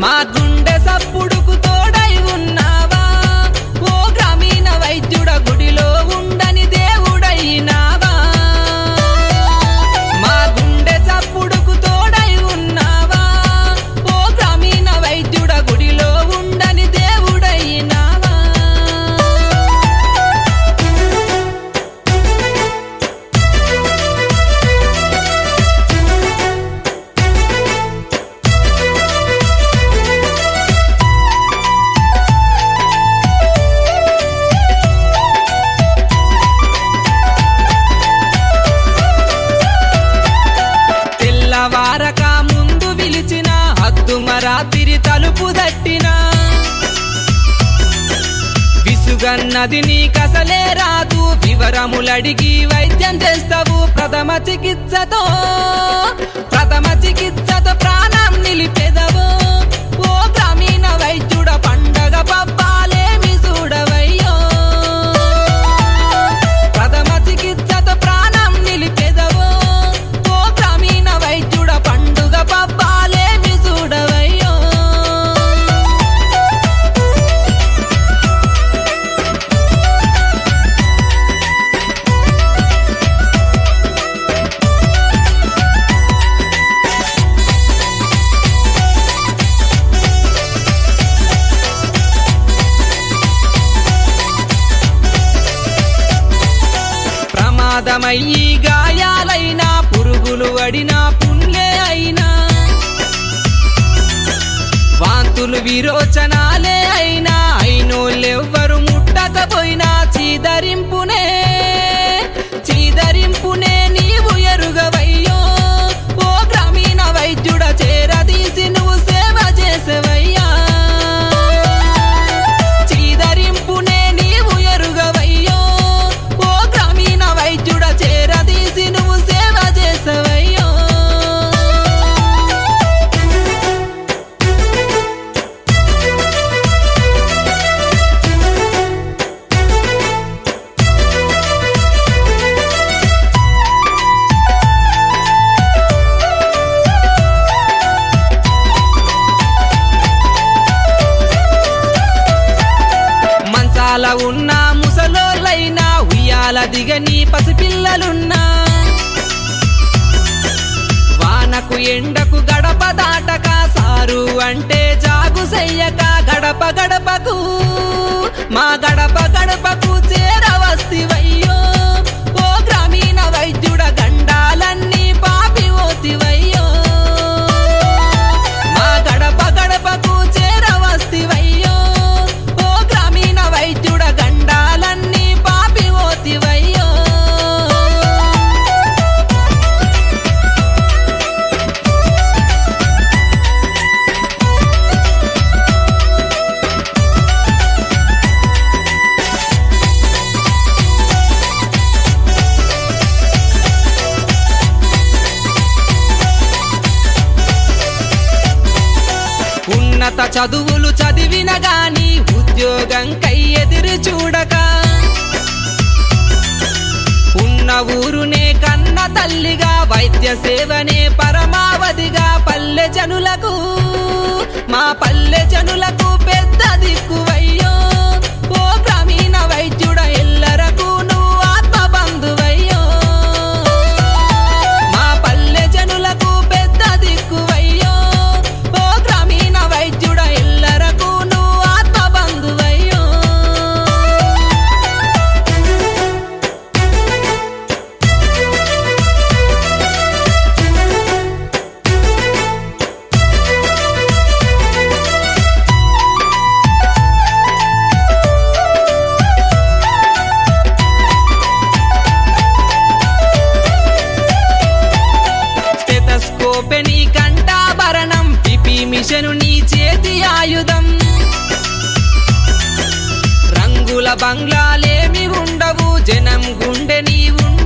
మా గుండె సప్పుడుకు తోడై ఉన్నావా ఓ గ్రామీణ వైద్యుడ గుడిలో ఉండని దేవుడైనావా మా గుండె చప్పుడుకు తోడై ఉన్నావా ఓ గ్రామీణ వైద్యుడ గుడిలో ఉండని దేవుడైనావా తెల్లవారక ముందు పిలిచిన హద్దుమరాతిరి తలుపు దట్టిన విసుగన్నది నీకసలే రాదు వివరములడిగి వైద్యం చేస్తావు ప్రథమ చికిత్సతో ప్రథమ చికిత్సతో ప్రాణం నిలిపెదవు ఓ గ్రామీణ వైద్యుడ పండగ పబ్బాలేమి చూడవయ్యో ప్రథమ చికిత్సతో ప్రాణం నిలిపెదవు ఓ గ్రామీణ వైద్యుడ పండుగ పబ్బాలేమి చూడవయ్యో ప్రమాదమయ్యి గాయాలైనా పురుగులు అడినా పుండ్లే అయినా వాంతులు విరోచనాలే అయినా అయినోళ్ళెవ్వరు ముట్టకపోయినా చీదరింపునే చీదరింపునే నీవు ఎరుగవయ్యో ఓ గ్రామీణ వైద్యుడ చేరదీసి నువ్వు సేవ చేసవయ్యా చీదరింపునే నీవు ఎరుగవయ్యో ఓ గ్రామీణ వైద్యుడ చేరదీసి నువ్వు సేవ చేసవయ్యో మంచాల ఉన్న ముసలోళ్ళైనా ఉయ్యాల దిగని పసిపిల్లలున్నా వానకు ఎండకు గడప దాటక సారు అంటే జాగు చెయ్యక గడప గడపకు మా గడప గడపకు చేరవస్తివయ్యో ఓ గ్రామీణ వైద్యుడ గండాలన్నీ పాపి ఓతివయ్యో మా గడప గడపకు చేరవస్తివయ్యో ఓ గ్రామీణ వైద్యుడ గండాలన్నీ పాపి ఓతివయ్యో ఉన్నత చదువులు చదివిన గాని ఉద్యోగం కై ఎదురు చూడక ఉన్న ఊరునే కన్న తల్లిగా వైద్య సేవనే పరమావధిగా పల్లె జనులకు మా పల్లె జనులకు పెద్ద దిక్కువయ్యో ఓ గ్రామీణ వైద్యుడ ఎల్లరకు నువ్వు ఆత్మ బంధువయ్యో మా పల్లె జనులకు పెద్ద దిక్కువయ్యో ఓ గ్రామీణ వైద్యుడ ఎల్లరకు నువ్వు ఆత్మ బంధువయ్యో స్టెతస్కోపె నీ కంఠాభరణం పిపి మిషను నీ చేతి ఆయుధం రంగుల బంగ్లాలేమి ఉండవు జనం గుండె నీ ఉండ